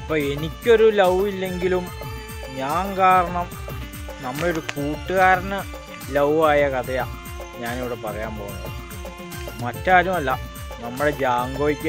അപ്പോൾ എനിക്കൊരു ലവ് ഇല്ലെങ്കിലും ഞാൻ കാരണം നമ്മളൊരു കൂട്ടുകാരന് ലവ് ആയ കഥയാണ് ഞാനിവിടെ പറയാൻ പോകുന്നത് മറ്റാരുമല്ല നമ്മുടെ ജാങ്കോയ്ക്ക്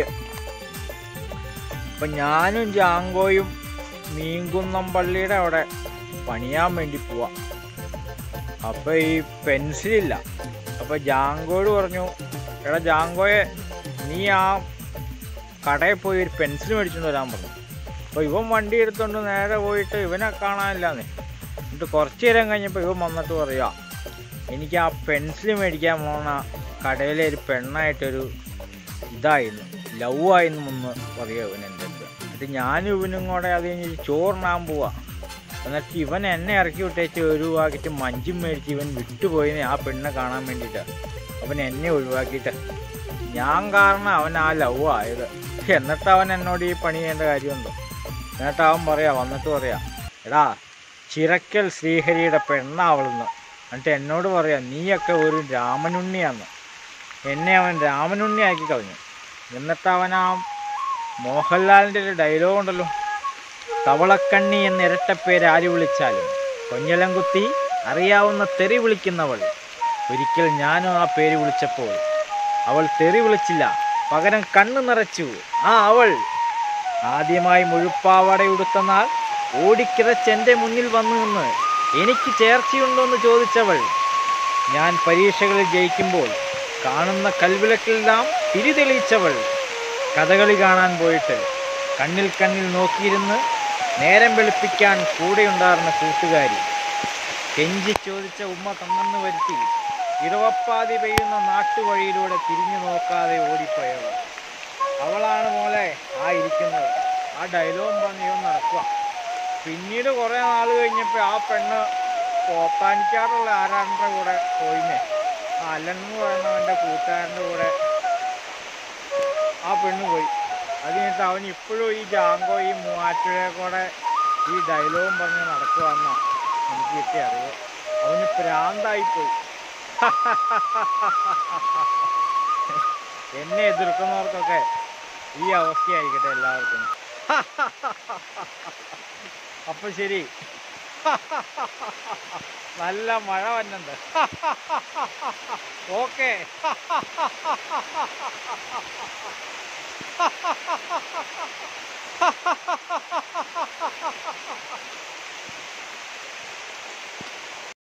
അപ്പം ഞാനും ജാങ്കോയും മീൻകുന്നം പള്ളിയുടെ അവിടെ പണിയാൻ വേണ്ടി പോവാം അപ്പോൾ ഈ പെൻസിലില്ല അപ്പോൾ ജാങ്കോയോട് പറഞ്ഞു എടാ ജാങ്കോയെ നീ ആ കടയിൽ പോയി ഒരു പെൻസിൽ മേടിച്ചുകൊണ്ട് വരാൻ പറഞ്ഞു അപ്പോൾ ഇവൻ വണ്ടി എടുത്തുകൊണ്ട് നേരെ പോയിട്ട് ഇവനെ കാണാനില്ലാന്നേ എന്നിട്ട് കുറച്ച് നേരം കഴിഞ്ഞപ്പോൾ ഇവൻ വന്നിട്ട് പറയുക എനിക്ക് ആ പെൻസിൽ മേടിക്കാൻ പോണ കടയിലെ ഒരു പെണ്ണായിട്ടൊരു ഇതായിരുന്നു ലവ് ആയിരുന്നു എന്ന് പറയുക ഇവൻ എൻ്റെ അടുത്ത് എന്നിട്ട് ഞാനും ഇവനും കൂടെ അത് കഴിഞ്ഞ് ചോറിനാൻ പോവാ എന്നിട്ട് ഇവൻ എന്നെ ഇറക്കി വിട്ടേച്ച് ഒഴിവാക്കിയിട്ട് മഞ്ചും മേടിച്ച് ഇവൻ വിട്ടുപോയിന് ആ പെണ്ണെ കാണാൻ വേണ്ടിയിട്ട് അവൻ എന്നെ ഒഴിവാക്കിയിട്ട് ഞാൻ കാരണം അവൻ ആ ലവ് ആയത് എന്നിട്ട് അവൻ എന്നോട് ഈ പണി ചെയ്യേണ്ട കാര്യമുണ്ടോ എന്നിട്ട് അവൻ പറയാ വന്നിട്ട് പറയാ എടാ ചിറക്കൽ ശ്രീഹരിയുടെ പെണ്ണാവളെന്ന് എന്നിട്ട് എന്നോട് പറയാ നീയൊക്കെ ഒരു രാമനുണ്ണിയാന്ന് എന്നെ അവൻ രാമനുണ്ണിയാക്കി കളഞ്ഞു എന്നിട്ട് അവൻ ആ മോഹൻലാലിൻ്റെ ഒരു ഡയലോഗ് ഉണ്ടല്ലോ തവളക്കണ്ണി എന്ന ഇരട്ടപ്പേര് ആര് വിളിച്ചാലും കൊഞ്ഞലം കുത്തി അറിയാവുന്ന തെറി വിളിക്കുന്നവൾ ഒരിക്കൽ ഞാനും ആ പേര് വിളിച്ചപ്പോൾ അവൾ തെറി വിളിച്ചില്ല പകരം കണ്ണു നിറച്ചു ആ അവൾ ആദ്യമായി മുഴുപ്പാവടയുടുത്ത നാൾ ഓടിക്കിറച്ചെൻ്റെ മുന്നിൽ വന്നു നിന്ന് എനിക്ക് ചേർച്ചയുണ്ടോയെന്ന് ചോദിച്ചവൾ ഞാൻ പരീക്ഷകളിൽ ജയിക്കുമ്പോൾ കാണുന്ന കൽവിളക്കെല്ലാം തിരിതെളിയിച്ചവൾ കഥകളി കാണാൻ പോയിട്ട് കണ്ണിൽ കണ്ണിൽ നോക്കിയിരുന്ന് നേരം വെളുപ്പിക്കാൻ കൂടെയുണ്ടായിരുന്ന കൂട്ടുകാരി കെഞ്ചി ചോദിച്ച ഉമ്മ തന്നെന്ന് വരുത്തി ഇടവപ്പാതി പെയ്യുന്ന നാട്ടുവഴിയിലൂടെ തിരിഞ്ഞു നോക്കാതെ ഓടിപ്പോയവൾ അവളാണ് മോളെ ആ ഇരിക്കുന്നത് ആ ഡയലോഗും പറഞ്ഞ് ഇവൻ നടക്കുക പിന്നീട് കുറേ നാൾ കഴിഞ്ഞപ്പോൾ ആ പെണ്ണ് പോത്താനിക്കാറുള്ള ആരാറിൻ്റെ കൂടെ പോയിന്നേ ആ അല്ലൻ എന്ന് പറയുന്നവൻ്റെ കൂട്ടുകാരൻ്റെ കൂടെ ആ പെണ്ണ് പോയി അത് കഴിഞ്ഞിട്ട് അവൻ ഇപ്പോഴും ഈ ജാങ്കോ ഈ മൂവാറ്റുപുഴയെ കൂടെ ഈ ഡയലോഗും പറഞ്ഞ് നടക്കുവാന്ന എനിക്ക് കിട്ടിയ അറിവ് അവന് പ്രാന്തായിപ്പോയി എന്നെ എതിർക്കുന്നവർക്കൊക്കെ ഈ അവസ്ഥയായിരിക്കട്ടെ എല്ലാവർക്കും അപ്പൊ ശരി നല്ല മഴ വന്നുണ്ട് ഓക്കെ